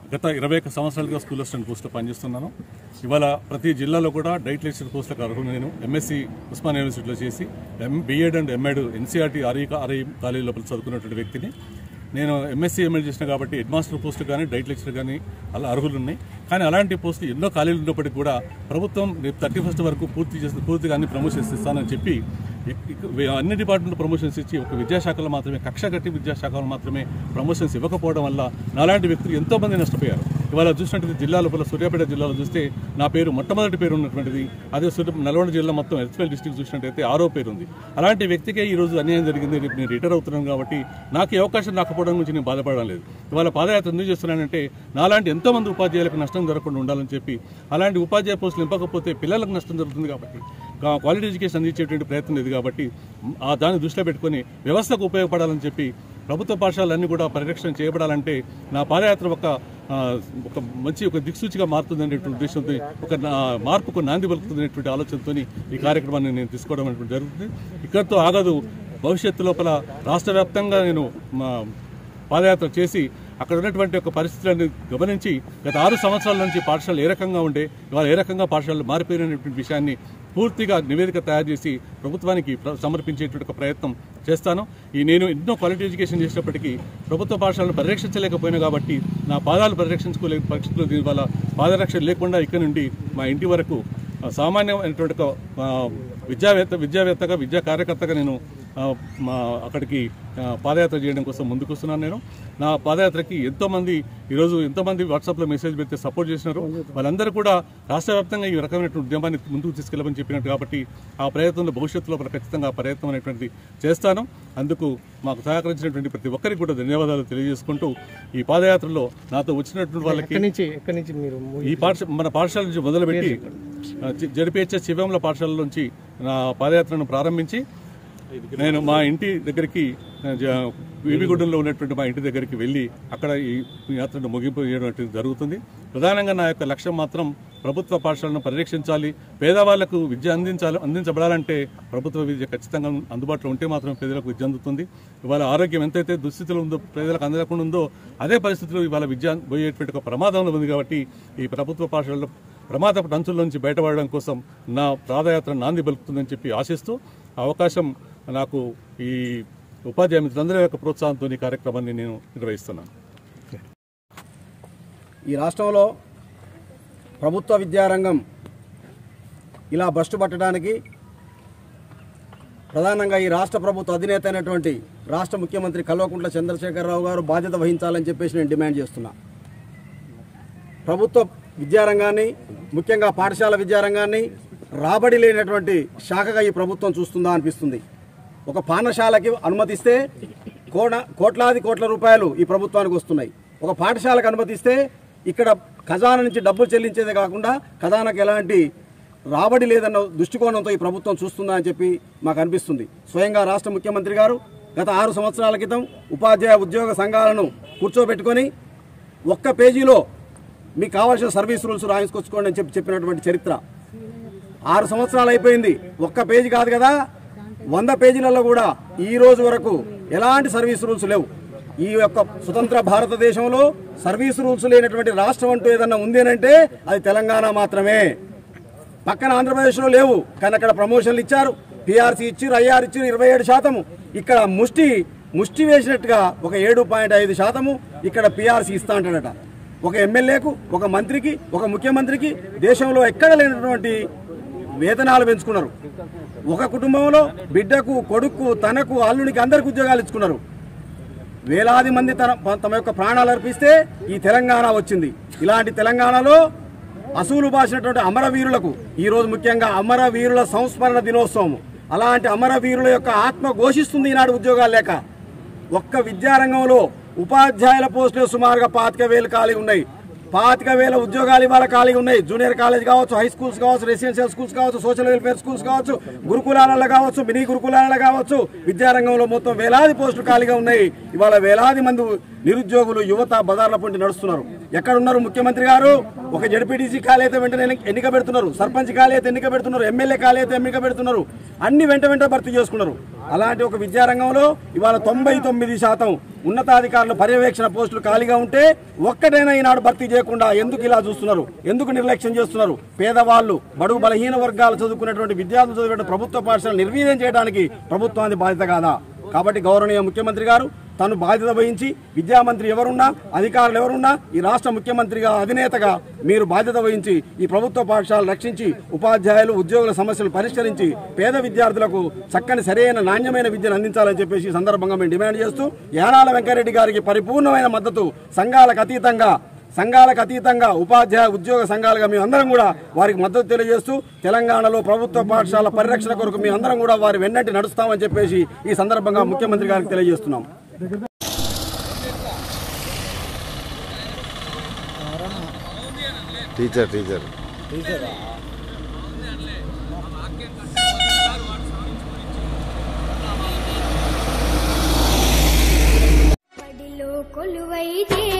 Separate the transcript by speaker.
Speaker 1: గత ఇరవై ఒక్క సంవత్సరాలుగా స్కూల్ అసిస్టెంట్ పోస్టులో పనిచేస్తున్నాను ఇవాళ ప్రతి జిల్లాలో కూడా డైట్ లెక్చర్ పోస్టులకు అర్హులు నేను ఎంఎస్సి ఉస్మాన్ యూనివర్సిటీలో చేసి M BEd and MEd NCERT RE RI college లోపల చదువుకున్నటువంటి వ్యక్తిని నేను ఎంఎస్సీ ఎంఎల్ చేసిన కాబట్టి హెడ్ మాస్టర్ పోస్ట్ కానీ డైట్ లెక్చర్ కానీ అలా అర్హులు ఉన్నాయి కానీ అలాంటి పోస్టులు ఎన్నో ఖాళీలు ఉన్నప్పటికీ కూడా ప్రభుత్వం రేపు థర్టీ ఫస్ట్ వరకు పూర్తి చేసి పూర్తిగా అన్ని ప్రమోషన్స్ ఇస్తానని చెప్పి ఇక్- ఇక్- అన్ని డిపార్ట్మెంట్ ప్రమోషన్స్ ఇచ్చి ఒక విద్యాశాఖలో మాత్రమే కక్ష కట్టి విద్యాశాఖలో మాత్రమే ప్రమోషన్స్ ఇవ్వకపోవడం వల్ల నాలాంటి వ్యక్తులు ఎంతో మంది నష్టపోయారు ఇవాళ చూసినట్టు జిల్లా లోపల సూర్యాపేట జిల్లాలో చూస్తే నా పేరు మొట్టమొదటి పేరు ఉన్నటువంటిది అదే సూర్య నల్గొండ జిల్లా మొత్తం ఎస్పల్ డిస్టిక్ చూసినట్టయితే ఆరో పేరు ఉంది అలాంటి వ్యక్తికే ఈ రోజు అన్యాయం జరిగింది రేపు నేను రిటైర్ అవుతున్నాను కాబట్టి నాకు ఈ అవకాశం రాకపోవడం గురించి నేను బాధపడడం లేదు ఇవాళ పాదయాత్ర ఎందుకు చేస్తున్నానంటే నాలాంటి ఎంతో మంది ఉపాధ్యాయులకు నష్టం జరగకుండా ఉండాలని చెప్పి అలాంటి ఉపాధ్యాయ పోస్టులు నింపకపోతే పిల్లలకు నష్టం జరుగుతుంది కాబట్టి కా- క్వాలిటీ ఎడ్యుకేషన్ అందించేటువంటి ప్రయత్నం లేదు కాబట్టి ఆ దాన్ని దృష్టిలో పెట్టుకొని వ్యవస్థకు ఉపయోగపడాలని చెప్పి ప్రభుత్వ పాఠశాలన్నీ కూడా పరిరక్షణ చేయబడాలంటే నా పాదయాత్ర ఒక ఆ, ఒక మంచి ఒక దిక్సూచిగా మారుతుందనేటువంటి ఉద్దేశంతో ఒక నా- మార్పుకు నాంది పలుకుతుందనేటువంటి ఆలోచనతో ఈ కార్యక్రమాన్ని నేను తీసుకోవడం అనేటువంటి జరుగుతుంది ఇక్కడితో ఆగదు భవిష్యత్తు లోపల రాష్ట్ర వ్యాప్తంగా నేను మా పాదయాత్ర చేసి అక్కడ ఉన్నటువంటి ఒక పరిస్థితులను గమనించి గత ఆరు సంవత్సరాల నుంచి పాఠశాలలు ఏ రకంగా ఉండే ఇవాళ ఏ రకంగా పాఠశాలలు మారిపోయినటువంటి విషయాన్ని పూర్తిగా నివేదిక తయారు చేసి ప్రభుత్వానికి ప్ర- సమర్పించేటువంటి ఒక ప్రయత్నం చేస్తాను ఈ నేను ఎన్నో క్వాలిటీ ఎడ్యుకేషన్ చేసినప్పటికీ ప్రభుత్వ పాఠశాలను పరిరక్షించలేకపోయినా కాబట్టి నా పాదాలు పరిరక్షించుకోలేక పరిస్థితుల్లో దీని వల్ల పాదరక్షణ లేకుండా ఇక్కడ నుండి మా ఇంటి వరకు ఆ, సామాన్యమైనటువంటి ఒక ఆ, విద్యావేత్త విద్యావేత్తగా విద్యా కార్యకర్తగా నేను ఆ, మా అక్కడికి ఆ, పాదయాత్ర చేయడం కోసం ముందుకు వస్తున్నాను నేను నా పాదయాత్రకి ఎంతోమంది ఈరోజు ఎంతోమంది వాట్సాప్లో మెసేజ్ పెడితే సపోర్ట్ చేసినారు వాళ్ళందరూ కూడా రాష్ట్ర వ్యాప్తంగా ఈ రకమైనటువంటి ఉద్యమాన్ని ముందుకు తీసుకెళ్ళమని చెప్పినట్టు కాబట్టి ఆ ప్రయత్నంలో భవిష్యత్తులో ఖచ్చితంగా ఆ ప్రయత్నం అనేటువంటిది చేస్తాను అందుకు మాకు సహకరించినటువంటి ప్రతి ఒక్కరికి కూడా ధన్యవాదాలు తెలియజేసుకుంటూ ఈ పాదయాత్రలో నాతో వచ్చినటువంటి వాళ్ళకి
Speaker 2: ఎక్కడి నుంచి ఎక్కడి నుంచి మీరు
Speaker 1: ఈ పాఠశాల మన పాఠశాల నుంచి మొదలుపెట్టి జడిపిహెచ్ఎస్ శివంల పాఠశాల నుంచి నా పాదయాత్రను ప్రారంభించి నేను మా ఇంటి దగ్గరికి వివిగూడెంలో ఉన్నటువంటి మా ఇంటి దగ్గరికి వెళ్ళి అక్కడ ఈ యాత్రను ముగింపు చేయడం జరుగుతుంది ప్రధానంగా నా యొక్క లక్ష్యం మాత్రం ప్రభుత్వ పాఠశాలను పరిరక్షించాలి పేదవాళ్లకు విద్య అందించాలి అందించబడాలంటే ప్రభుత్వ విద్య ఖచ్చితంగా అందుబాటులో ఉంటే మాత్రం పేదలకు విద్య అందుతుంది ఇవాళ ఆరోగ్యం ఎంతైతే దుస్థితిలో ఉందో పేదలకు అందకుండా ఉందో అదే పరిస్థితిలో ఇవాళ విద్య పోయేటువంటి ఒక ప్రమాదంలో ఉంది కాబట్టి ఈ ప్రభుత్వ పాఠశాలలో ప్రమాద అంచుల నుంచి బయటపడడం కోసం నా పాదయాత్ర నాంది పలుకుతుందని చెప్పి ఆశిస్తూ ఆ అవకాశం నాకు ఈ ఉపాధ్యాయ మిత్రులందరి యొక్క ప్రోత్సాహంతో ఈ కార్యక్రమాన్ని నేను నిర్వహిస్తున్నాను
Speaker 3: ఈ రాష్ట్రంలో ప్రభుత్వ విద్యారంగం ఇలా బస్టు పట్టడానికి ప్రధానంగా ఈ రాష్ట్ర ప్రభుత్వ అధినేత అయినటువంటి రాష్ట్ర ముఖ్యమంత్రి కల్వకుంట్ల చంద్రశేఖరరావు గారు బాధ్యత వహించాలని చెప్పేసి నేను డిమాండ్ చేస్తున్నా ప్రభుత్వ విద్యారంగాన్ని ముఖ్యంగా పాఠశాల విద్యారంగాన్ని రాబడి లేనటువంటి శాఖగా ఈ ప్రభుత్వం చూస్తుందా అనిపిస్తుంది ఒక పాఠశాలకి అనుమతిస్తే కోణ కోట్లాది కోట్ల రూపాయలు ఈ ప్రభుత్వానికి వస్తున్నాయి ఒక పాఠశాలకు అనుమతిస్తే ఇక్కడ ఖజానా నుంచి డబ్బులు చెల్లించేదే కాకుండా ఖజానాకు ఎలాంటి రాబడి లేదన్న దృష్టికోణంతో ఈ ప్రభుత్వం చూస్తుందా అని చెప్పి మాకు అనిపిస్తుంది స్వయంగా రాష్ట్ర ముఖ్యమంత్రి గారు గత ఆరు సంవత్సరాల క్రితం ఉపాధ్యాయ ఉద్యోగ సంఘాలను కూర్చోబెట్టుకొని ఒక్క పేజీలో మీకు కావాల్సిన సర్వీస్ రూల్స్ రాయించుకొచ్చుకోండి అని చెప్పి చెప్పినటువంటి చరిత్ర ఆరు సంవత్సరాలు అయిపోయింది ఒక్క పేజీ కాదు కదా వంద పేజీలలో కూడా ఈ రోజు వరకు ఎలాంటి సర్వీస్ రూల్స్ లేవు ఈ యొక్క స్వతంత్ర భారతదేశంలో సర్వీస్ రూల్స్ లేనటువంటి రాష్ట్రం అంటూ ఏదన్నా ఉంది అని అంటే అది తెలంగాణ మాత్రమే పక్కన ఆంధ్రప్రదేశ్లో లేవు కానీ అక్కడ ప్రమోషన్లు ఇచ్చారు పిఆర్సీ ఇచ్చారు ఐఆర్ ఇచ్చారు ఇరవై ఏడు శాతము ఇక్కడ ముష్టి ముష్టి వేసినట్టుగా ఒక ఏడు పాయింట్ ఐదు శాతము ఇక్కడ పిఆర్సీ ఇస్తా అంటాడట ఒక ఎమ్మెల్యేకు ఒక మంత్రికి ఒక ముఖ్యమంత్రికి దేశంలో ఎక్కడ లేనటువంటి వేతనాలు పెంచుకున్నారు ఒక కుటుంబంలో బిడ్డకు కొడుకు తనకు అల్లునికి అందరికి ఉద్యోగాలు ఇచ్చుకున్నారు వేలాది మంది తన తమ యొక్క ప్రాణాలు అర్పిస్తే ఈ తెలంగాణ వచ్చింది ఇలాంటి తెలంగాణలో అసూలు బాసినటువంటి అమరవీరులకు ఈరోజు ముఖ్యంగా అమరవీరుల సంస్మరణ దినోత్సవం అలాంటి అమరవీరుల యొక్క ఆత్మ ఘోషిస్తుంది ఈనాడు ఉద్యోగాలు లేక ఒక్క విద్యారంగంలో ఉపాధ్యాయుల పోస్టులు సుమారుగా పాతిక వేలు ఖాళీ ఉన్నాయి పాతిక వేల ఉద్యోగాలు ఇవాళ ఖాళీగా ఉన్నాయి జూనియర్ కాలేజ్ కావచ్చు హై స్కూల్స్ కావచ్చు రెసిడెన్షియల్ స్కూల్స్ కావచ్చు సోషల్ వెల్ఫేర్ స్కూల్స్ కావచ్చు గురుకులాలలో కావచ్చు మినీ గురుకులాలలో కావచ్చు విద్యారంగంలో మొత్తం వేలాది పోస్టులు ఖాళీగా ఉన్నాయి ఇవాళ వేలాది మంది నిరుద్యోగులు యువత బజార్ల పొంటి నడుస్తున్నారు ఎక్కడున్నారు ముఖ్యమంత్రి గారు ఒక జడ్పీటీసీ ఖాళీ అయితే వెంటనే ఎన్ని- ఎన్నిక పెడుతున్నారు సర్పంచ్ ఖాళీ అయితే ఎన్నిక పెడుతున్నారు ఎమ్మెల్యే ఖాళీ అయితే ఎన్నిక పెడుతున్నారు అన్ని వెంట వెంట భర్తీ చేసుకున్నారు అలాంటి ఒక విద్యారంగంలో ఇవాళ తొంభై తొమ్మిది శాతం ఉన్నతాధికారుల పర్యవేక్షణ పోస్టులు ఖాళీగా ఉంటే ఒక్కటైనా ఈనాడు భర్తీ చేయకుండా ఎందుకు ఇలా చూస్తున్నారు ఎందుకు నిర్లక్ష్యం చేస్తున్నారు పేదవాళ్ళు బడుగు బలహీన వర్గాలు చదువుకున్నటువంటి విద్యార్థులు చదివే ప్రభుత్వ పాఠశాలను నిర్వీర్యం చేయడానికి ప్రభుత్వానికి బాధ్యత కాదా కాబట్టి గౌరవనీయ ముఖ్యమంత్రి గారు తను బాధ్యత వహించి విద్యామంత్రి ఎవరున్నా అధికారులు ఎవరున్నా ఈ రాష్ట్ర ముఖ్యమంత్రిగా అధినేతగా మీరు బాధ్యత వహించి ఈ ప్రభుత్వ పాఠశాలను రక్షించి ఉపాధ్యాయులు ఉద్యోగుల సమస్యలు పరిష్కరించి పేద విద్యార్థులకు చక్కని సరైన నాణ్యమైన విద్యను అందించాలని చెప్పేసి ఈ సందర్భంగా మేము డిమాండ్ చేస్తూ యానాల వెంకరెడ్డి గారికి పరిపూర్ణమైన మద్దతు సంఘాలకు అతీతంగా సంఘాలకు అతీతంగా ఉపాధ్యాయ ఉద్యోగ సంఘాలుగా మేము అందరం కూడా వారికి మద్దతు తెలియజేస్తూ తెలంగాణలో ప్రభుత్వ పాఠశాల పరిరక్షణ కొరకు మేము అందరం కూడా వారి వెన్నట్టి నడుస్తామని చెప్పేసి ఈ సందర్భంగా ముఖ్యమంత్రి గారికి తెలియజేస్తున్నాం
Speaker 2: టీచర్ టీచర్
Speaker 4: బడిలో కొలువై